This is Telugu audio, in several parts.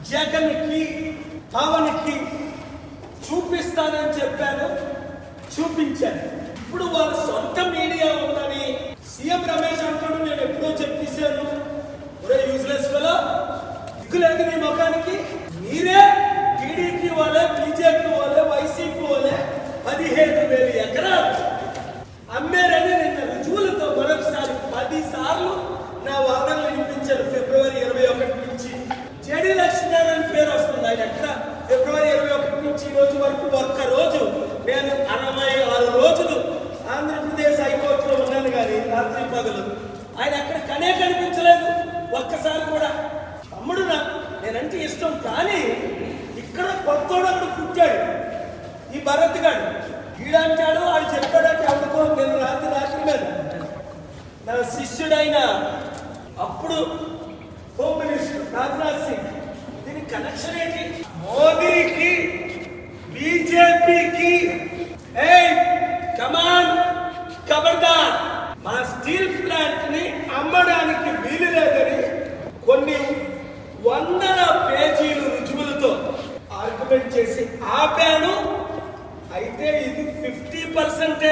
జగన్కి పవన్కి చూపిస్తానని చెప్పాను చూపించాను ఇప్పుడు వాళ్ళ సొంత మీడియా ఉందని సీఎం రమేష్ అంటాడు నేను ఎప్పుడో చెప్పేశాను ఒరే యూజ్లెస్ ఫెలో దిగులేదు నీ ముఖానికి మీరే టీడీపీ వాళ్ళే బీజేపీ వాళ్ళే వైసీపీ వాళ్ళే పదిహేను వేలు ఎకరాలు అమ్మారని నిన్న రుజువులతో మరొకసారి పది సార్లు నా వాదనలు వినిపించారు ఫిబ్రవరి ఇరవై ఒకటి నుంచి జేడి లక్ష్మీనారాయణ పేరు వస్తుంది ఆయన ఎక్కడ ఫిబ్రవరి ఇరవై ఒకటి నుంచి ఈ రోజు వరకు ఒక్క రోజు నేను అరవై ఆరు రోజులు ఆంధ్రప్రదేశ్ హైకోర్టులో ఉన్నాను కానీ రాత్రి పగలు ఆయన అక్కడ కనే కనిపించలేదు ఒక్కసారి కూడా తమ్ముడు నా నేనంటే ఇష్టం కానీ ఇక్కడ కొత్తోడు అక్కడ పుట్టాడు ఈ భరత్ గాడు ఈడంటాడు వాడు చెప్పాడంటే ఎవరికో నేను రాత్రి రాత్రి మీద నా శిష్యుడైన అప్పుడు హోమ్ మినిస్టర్ రాజ్నాథ్ సింగ్ దీని కనెక్షన్ ఏంటి మోదీకి బీజేపీకి ఏ కమాన్ ఖబర్దార్ మా స్టీల్ ప్లాంట్ ని అమ్మడానికి వీలు లేదని కొన్ని వందల పేజీలు రుజువులతో ఆర్గ్యుమెంట్ చేసి ఆపాను అయితే ఇది ఫిఫ్టీ పర్సెంటే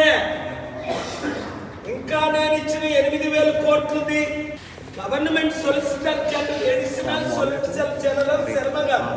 ఇంకా నేను ఇచ్చిన ఎనిమిది వేల కోట్లది government solicitor general additional solicitor general Sharma garu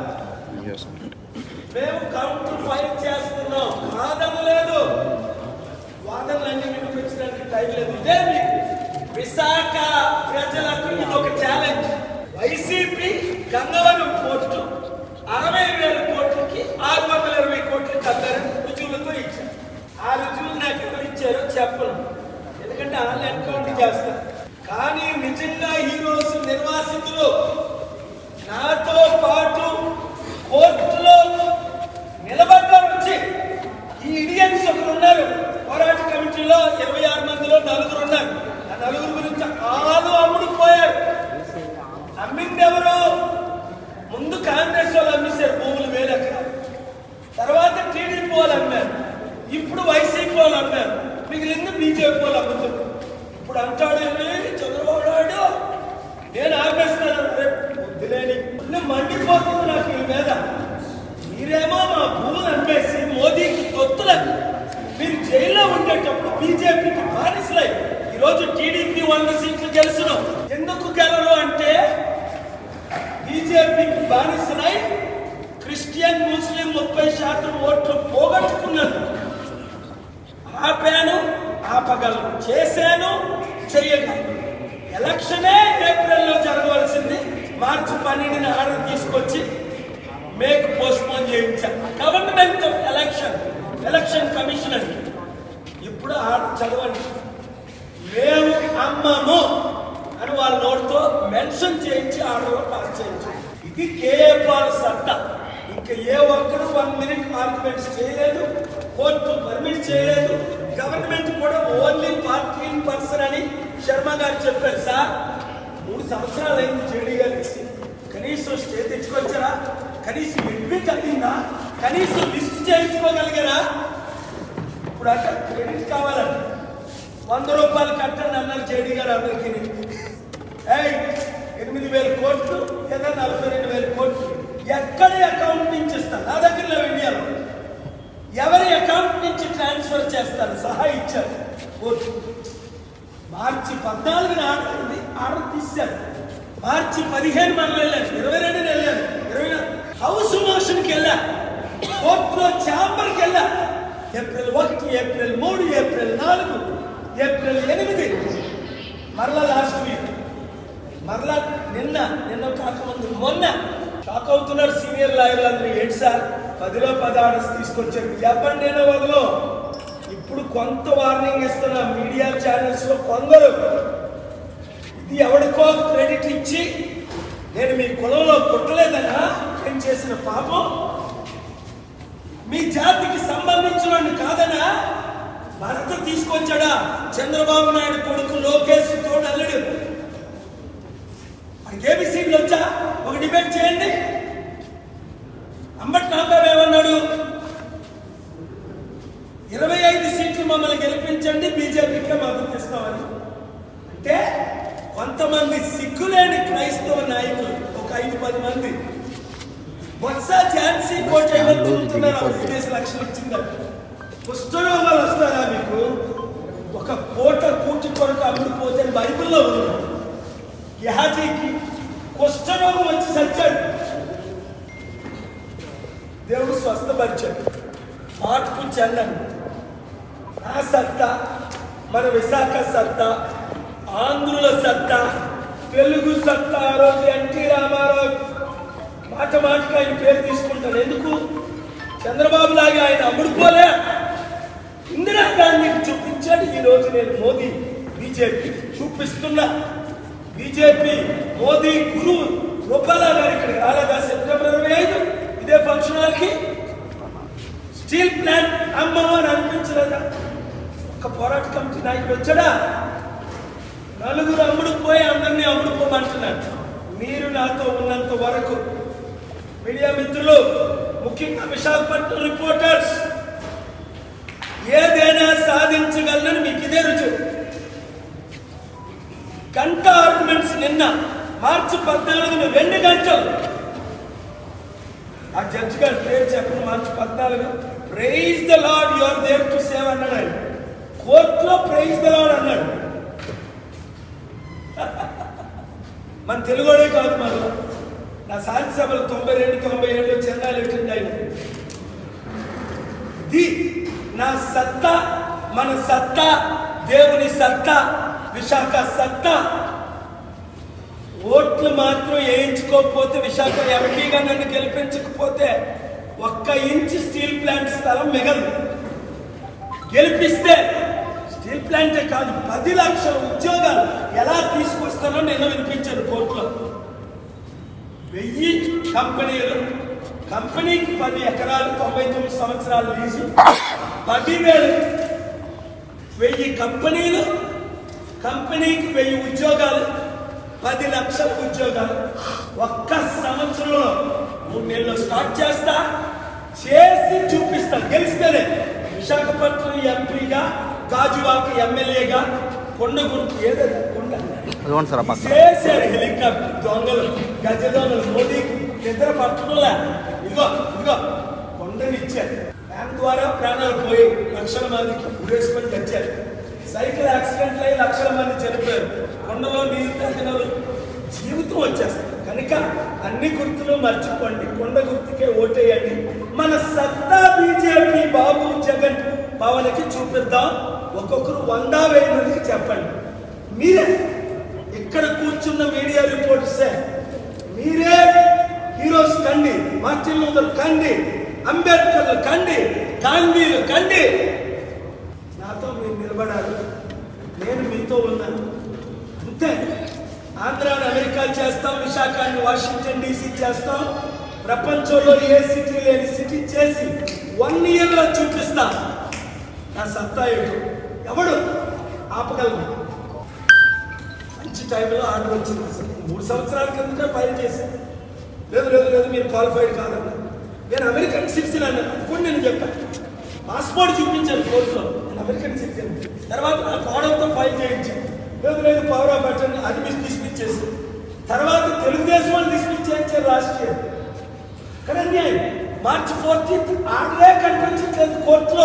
మేము కౌంటర్ ఫైల్ చేస్తున్నాం కాదనలేదు వాదనలన్నీ వినిపించడానికి టైం లేదు ఇదే మీకు విశాఖ ప్రజలకు ఇది ఒక ఛాలెంజ్ వైసీపీ గంగవరం పోర్టు అరవై వేల కోట్లకి ఆరు వందల ఇరవై కోట్లు కట్టారని రుజువులతో ఇచ్చారు ఆ రుజువులు నాకు ఎవరు ఇచ్చారో చెప్పను ఎందుకంటే వాళ్ళు ఎన్కౌంటర్ చేస్తారు కానీ నిజంగా ఈ రోజు నిర్వాసితులు నాతో పాటు కోర్టులో నిలబడ్డారు వచ్చి ఈ ఇడియన్స్ ఒకరు ఉన్నారు పోరాట కమిటీలో ఇరవై ఆరు మందిలో నలుగురు ఉన్నారు ఆ నలుగురు గురించి ఆలు అమ్ముడు పోయారు అమ్మింది ఎవరు ముందు కాంగ్రెస్ వాళ్ళు అమ్మేశారు భూములు వేలు ఎకరాలు తర్వాత టీడీపీ వాళ్ళు అమ్మారు ఇప్పుడు వైసీపీ వాళ్ళు అమ్మారు మిగిలింది బీజేపీ వాళ్ళు అమ్ముతారు ఇప్పుడు అంటాడు "ఏంటి, చంద్రబాబు నాయుడు నేను ఆపేస్తాను రేపు వద్దులేని ఒళ్ళు మండిపోతుంది నాకు ఈ మీద మీరేమో మా భూములు అమ్మేసి మోదీకి తొత్తులకు మీరు జైల్లో ఉండేటప్పుడు బీజేపీకి బానిసలై ఈరోజు టీడీపీ వంద సీట్లు గెలుచును ఎందుకు గెలరు అంటే బీజేపీకి బానిసలై క్రిస్టియన్ ముస్లిం ముప్పై శాతం ఓట్లు పోగొట్టుకున్నారు ఆపాను ఆపగలను చేశాను చెయ్యగలను ఎలక్షనే ఏప్రిల్లో జరగవలసింది మార్చి పన్నెండున ఆర్డర్ తీసుకొచ్చి మేక్ పోస్ట్పోన్ చేయించాను government of election election commissioner ఇప్పుడు ఆర్డర్ చదవండి మేము అమ్మము అని వాళ్ళ నోటితో మెన్షన్ చేయించి ఆర్డర్లో పాస్ చేయించాం ఇది కేఏ పాల్ సత్తా ఇంకా ఏ ఒక్కరు వన్ మినిట్ ఆర్గ్యుమెంట్స్ చేయలేదు కోర్టు పర్మిట్ చేయలేదు గవర్నమెంట్ కూడా ఓన్లీ పార్టీ పర్సన్ అని శర్మ గారు చెప్పారు సార్ మూడు సంవత్సరాలు అయింది జేడీ గారు ఇచ్చి కనీసం స్టే తెచ్చుకొచ్చారా కనీసం అడ్మిట్ అయిందా కనీసం లిస్ట్ చేయించుకోగలిగారా ఇప్పుడు అక్కడ క్రెడిట్ కావాలంట వంద రూపాయలు కట్టండి అన్నారు జేడీ గారు అందరికీ ఏయ్ ఎనిమిది వేల కోట్లు లేదా నలభై రెండు వేల కోట్లు ఎక్కడి అకౌంట్ నుంచి ఇస్తారు నా దగ్గర లేవు ఇండియాలో ఎవరి అకౌంట్ నుంచి ట్రాన్స్ఫర్ చేస్తారు సహా ఇచ్చారు కోర్టు మార్చి పద్నాలుగున ఆర్డర్ అయింది ఆర్డర్ తీశారు మార్చి పదిహేను మనం వెళ్ళాను ఇరవై రెండున వెళ్ళాను ఇరవై హౌస్ మోషన్కి వెళ్ళా కోర్టులో ఛాంబర్కి వెళ్ళా ఏప్రిల్ ఒకటి ఏప్రిల్ మూడు ఏప్రిల్ నాలుగు ఏప్రిల్ ఎనిమిది మరలా లాస్ట్ వీక్ మరలా నిన్న నిన్న కాకముందు మొన్న షాక్ అవుతున్నారు సీనియర్ లాయర్లు అందరూ ఏంటి సార్ పదిలో పది ఆర్డర్స్ తీసుకొచ్చారు చెప్పండి నేను వదలు ఇప్పుడు కొంత వార్నింగ్ ఇస్తున్నా మీడియా ఛానల్స్ లో కొందరు ఇది ఎవరికో క్రెడిట్ ఇచ్చి నేను మీ కులంలో పుట్టలేదనా నేను చేసిన పాపం మీ జాతికి సంబంధించిన వాడిని కాదనా భరత తీసుకొచ్చాడా చంద్రబాబు నాయుడు కొడుకు లోకేష్ తోడు అల్లుడు మనకి ఏబిసిడ్లు వచ్చా ఒక డిబేట్ చేయండి అంబట్ నాగారు ఏమన్నాడు ఇరవై ఐదు సీట్లు మమ్మల్ని గెలిపించండి బీజేపీకే మద్దతు ఇస్తామని అంటే కొంతమంది సిగ్గులేని క్రైస్తవ నాయకులు ఒక ఐదు పది మంది బొత్స ఝాన్సీ కోట ఎవరు తిరుగుతున్నారు ఐదు లక్షలు ఇచ్చిందా కుష్ఠరోగాలు వస్తారా మీకు ఒక కోట కూటి కొరకు అమ్ముడుపోతే అని బైబిల్లో ఉంది యహాజీకి కుష్ఠరోగం వచ్చి చచ్చాడు దేవుడు స్వస్థపరిచాడు మాటకు చెందని ఆ సత్తా మన విశాఖ సత్తా ఆంధ్రుల సత్తా తెలుగు సత్తా ఆ రోజు ఎన్టీ రామారావు మాట మాటకు ఆయన పేరు తీసుకుంటాడు ఎందుకు చంద్రబాబు లాగా ఆయన అమ్ముడుపోలే ఇందిరా గాంధీకి చూపించాడు ఈ రోజు నేను మోదీ బీజేపీ చూపిస్తున్నా బీజేపీ మోదీ గురువు రూపాల గారు ఇక్కడికి రాలేదా సెప్టెంబర్ ఇరవై ఐదు ఇదే ఫంక్షన్ హాల్కి స్టీల్ ప్లాంట్ అమ్మమని అనిపించలేదా ఒక పోరాట కమిటీ నాయకుడు వచ్చాడా నలుగురు అమ్ముడు పోయి అందరినీ అమ్ముడుకోమంటున్నాడు మీరు నాతో ఉన్నంత వరకు మీడియా మిత్రులు ముఖ్యంగా విశాఖపట్నం రిపోర్టర్స్ ఏదైనా సాధించగలనని మీకు ఇదే రుజువు గంట ఆర్గ్యుమెంట్స్ నిన్న మార్చి పద్నాలుగున రెండు గంటలు ఆ జడ్జి గారి పేరు చెప్పిన మార్చి పద్నాలుగు praise the Lord your there to save అన్నాడు ఆయన కోర్టులో ప్రైజ్ ద లాడ్ అన్నాడు మన తెలుగుడే కాదు మళ్ళీ నా శాంతి సభలు తొంభై రెండు తొంభై ఏడులో చెన్నైలో అటెండ్ అయిన ది నా సత్తా మన సత్తా దేవుని సత్తా విశాఖ సత్తా ఓట్లు మాత్రం వేయించుకోకపోతే విశాఖ ఎంపీగా నన్ను గెలిపించకపోతే ఒక్క ఇంచు స్టీల్ ప్లాంట్ స్థలం మిగలదు గెలిపిస్తే స్టీల్ ప్లాంటే కాదు పది లక్షల ఉద్యోగాలు ఎలా తీసుకొస్తానో నేను వినిపించాను కోర్టులో వెయ్యి కంపెనీలు కంపెనీకి పది ఎకరాలు తొంభై తొమ్మిది సంవత్సరాలు లీజు పదివేలు వెయ్యి కంపెనీలు కంపెనీకి వెయ్యి ఉద్యోగాలు పది లక్షల ఉద్యోగాలు ఒక్క సంవత్సరంలో మూడు నెలలు స్టార్ట్ చేస్తా చేసి చూపిస్తా గెలిస్తేనే విశాఖపట్నం ఎంపీగా గాజువాక ఎమ్మెల్యేగా కొండగుంటు ఏదైనా కొండ ఇదిగోండి సార్ ఆ పక్కన చేశారు హెలికాప్టర్ దొంగలు గజ దొంగలు మోదీ నిద్ర పట్టడంలే ఇదిగో ఇదిగో కొండనిచ్చారు ఫ్యాన్ ద్వారా ప్రాణాలు పోయి లక్షల మందికి ఉరేసుకొని తెచ్చారు సైకిల్ యాక్సిడెంట్లు అయి లక్షల మంది చనిపోయారు కొండలో నీరు తగ్గిన జీవితం వచ్చేస్తుంది కనుక అన్ని గుర్తులు మర్చిపోండి కొండ గుర్తుకే ఓటేయండి మన సత్తా బీజేపీ బాబు జగన్ పవన్కి చూపిద్దాం ఒక్కొక్కరు వంద వెయ్యి మందికి చెప్పండి మీరే ఇక్కడ కూర్చున్న మీడియా రిపోర్టర్సే మీరే హీరోస్ కండి మార్టిన్ లూథర్ కండి అంబేద్కర్లు కండి గాంధీలు కండి నాతో మీరు నిలబడాలి నేను మీతో ఉన్నాను అంతే ఆంధ్రాని అమెరికా చేస్తాం విశాఖాన్ని వాషింగ్టన్ డీసీ చేస్తాం ప్రపంచంలో ఏ సిటీ లేని సిటీ చేసి వన్ ఇయర్లో చూపిస్తా నా సత్తా ఏంటో ఎవడు ఆపగలరు మంచి టైంలో ఆర్డర్ వచ్చింది అసలు మూడు సంవత్సరాల కిందట ఫైల్ చేశాను లేదు లేదు లేదు మీరు క్వాలిఫైడ్ కాదన్నా నేను అమెరికన్ సిటిజన్ అన్నాను అది కూడా నేను చెప్పాను పాస్పోర్ట్ చూపించాను కోర్టులో నేను అమెరికన్ సిటిజన్ తర్వాత నా కోడలతో ఫైల్ చేయించాను లేదు లేదు పవర్ ఆఫ్ అటర్నీ అది మిస్ డిస్మిస్ చేసి తర్వాత తెలుగుదేశం వాళ్ళు డిస్మిస్ చేయించారు లాస్ట్ ఇయర్ కానీ అన్యాయం మార్చి ఫోర్టీన్త్ ఆర్డరే కనిపించట్లేదు కోర్టులో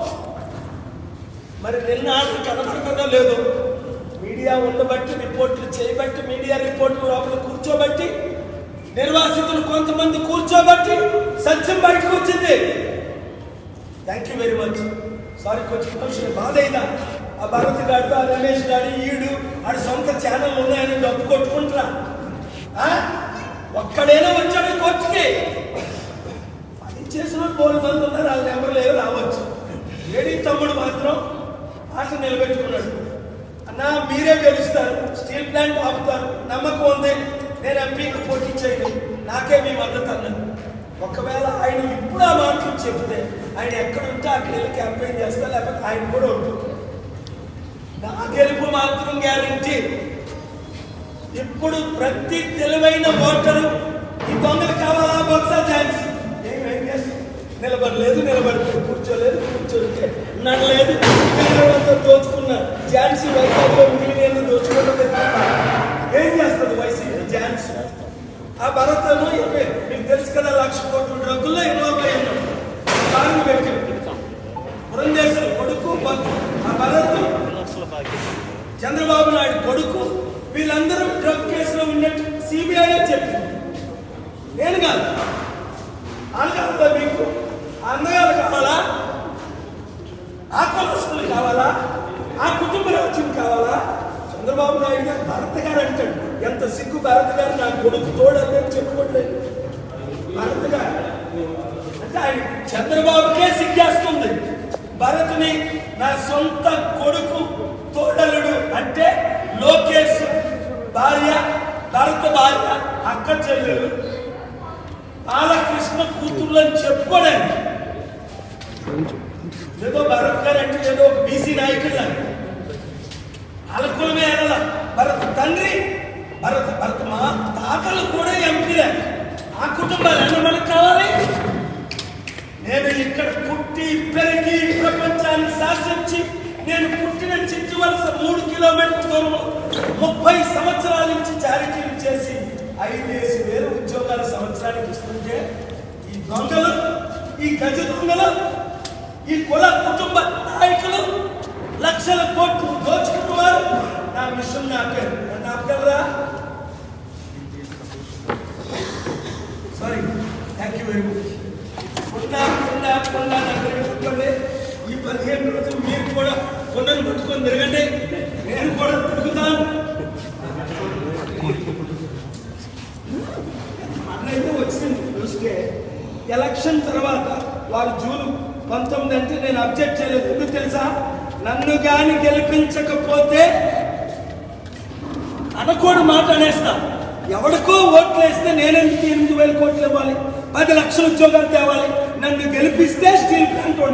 మరి నిన్న ఆర్డర్ కనబడుతుందో లేదో మీడియా ఉండబట్టి రిపోర్ట్లు చేయబట్టి మీడియా రిపోర్ట్లు లోపల కూర్చోబట్టి నిర్వాసితులు కొంతమంది కూర్చోబట్టి సత్యం బయటకు వచ్చింది thank you very much sorry కొంచెం కొంచెం బాధ అయినా ఆ భరత్ గాడు ఆ రమేష్ గాడు ఈడు ఆడి సొంత ఛానల్ ఉన్నాయని డబ్బు కొట్టుకుంటున్నా ఆ? ఒక్కడైనా వచ్చాడు కోర్టుకి అది చేసిన బోల్ మంది ఉన్నారు వాళ్ళ నెంబర్ లేవు రావచ్చు ఏడి తమ్ముడు మాత్రం ఆశ నిలబెట్టుకున్నాడు అన్నా మీరే గెలుస్తారు స్టీల్ ప్లాంట్ ఆపుతారు నమ్మకం ఉంది నేను ఎంపీకి పోటీ చేయను నాకే మీ మద్దతు అన్నాను ఒకవేళ ఆయన ఇప్పుడు ఆ మాటలు చెప్తే ఆయన ఎక్కడుంటే అక్కడ వెళ్ళి క్యాంపెయిన్ చేస్తా లేకపోతే ఆయన కూడా ఉంటుంది నా గెలుపు మాత్రం గ్యారంటీ ఇప్పుడు ప్రతి తెలివైన ఓటరు ఈ దొంగలు కావాలా బొత్స ఛాన్స్ ఏమేం చేస్తాం నిలబడలేదు నిలబడితే కూర్చోలేదు కూర్చోలేదు నడలేదు కేంద్రంతో దోచుకున్న ఝాన్సీ వైజాగ్లో మిగిలిన దోచుకోవడం ఏం చేస్తుంది వైసీపీ ఝాన్సీ ఆ భరతను మీకు తెలుసు కదా లక్ష కోట్ల డ్రగ్గుల్లో ఇన్వాల్వ్ అయి ఉన్నాడు కారణం పెట్టి పురంధేశ్వరి కొడుకు భ- ఆ భరత్ చంద్రబాబు నాయుడు కొడుకు వీళ్ళందరూ డ్రగ్ కేసులో ఉన్నట్టు సిబిఐ చెప్పింది నేను కాదు అనగాల మీకు ఆ అందగాలు కావాలా ఆ కులస్తులు కావాలా ఆ కుటుంబ రాజ్యం కావాలా చంద్రబాబు నాయుడు గారు భరత్ గారు అంటాడు ఎంత సిగ్గు భరత్ గారు నా కొడుకు తోడని చెప్పుకోవట్లేదు భరత్ గారు అంటే ఆయన చంద్రబాబుకే సిగ్గేస్తుంది భరత్ని నా సొంత కొడుకు తోడలుడు అంటే లోకేష్ భార్య భరత భార్య అక్క చెల్లెలు బాలకృష్ణ కూతుర్లు అని చెప్పుకోడానికి ఏదో భరత్ గారు అంటే ఏదో ఒక బీసీ నాయకుడు వాళ్ళ కులమే అనలా భరత్ తండ్రి భరత్ భరత్ మా తాతలు కూడా ఎంపీలే ఆ కుటుంబాలు ఎన్న మనకు కావాలి నేను ఇక్కడ పుట్టి పెరిగి ప్రపంచాన్ని శాసించి నేను పుట్టిన చిట్టి వలస మూడు కిలోమీటర్ల దూరంలో ముప్పై సంవత్సరాల నుంచి చారిటీలు చేసి ఐదేసి వేలు ఉద్యోగాలు సంవత్సరానికి ఇస్తుంటే ఈ దొంగలు ఈ గజ దొంగలు ఈ కుల కుటుంబ నాయకులు లక్షల కోట్లు దోచుకున్నవారు నా మిషన్ నాపారు నన్ను ఆపగలరా sorry thank you very much పున్నా పున్నా పున్నా దగ్గర పెట్టుకోండి ఈ పదిహేను రోజులు మీరు కూడా పున్నను పట్టుకొని తిరగండి నేను కూడా తిరుగుతాను అన్నైతే వచ్చింది చూస్తే ఎలక్షన్ తర్వాత వారు జూన్ పంతొమ్మిది అంటే నేను అబ్జెక్ట్ చేయలేదు ఎందుకు తెలుసా నన్ను కానీ గెలిపించకపోతే అనకూడదు మాట అనేస్తా ఎవడికో ఓట్లు వేస్తే నేనెందుకు ఎనిమిది వేల కోట్లు ఇవ్వాలి పది లక్షల ఉద్యోగాలు తేవాలి నన్ను గెలిపిస్తే స్టీల్ ప్లాంట్